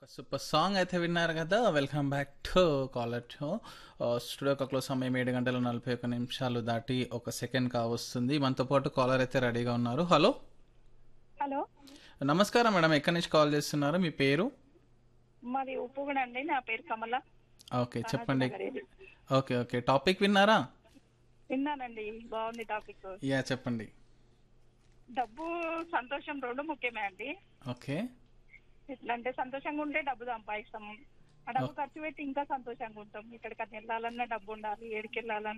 Super song అయితే విన్నారు కదా welcome back to caller to studio క్లాక్లో సమయం ఏడు గంటల నలభై ఒక్క నిమిషాలు దాటి ఒక సెకండ్ కావస్తుంది మనతో పాటు కాలర్ అయితే రెడీగా ఉన్నారు హలో హలో నమస్కారం మేడం ఎక్కడి నుంచి కాల్ చేస్తున్నారు మీ పేరు మాది ఉప్పుగూడ అండి నా పేరు కమల ఓకే చెప్పండి నగరేది. ఓకే ఓకే టాపిక్ విన్నారా విన్నానండి బాగుంది టాపిక్ యా చెప్పండి డబ్బు సంతోషం రెండు ముఖ్యమే అండి ఓకే ఎట్లా అంటే సంతోషంగా ఉంటే డబ్బు సంపాదిస్తాం ఆ డబ్బు ఖర్చు పెట్టి ఇంకా సంతోషంగా ఉంటాం ఇక్కడికి వెళ్ళాలన్నా డబ్బు ఉండాలి ఏడికి వెళ్ళాలన్నా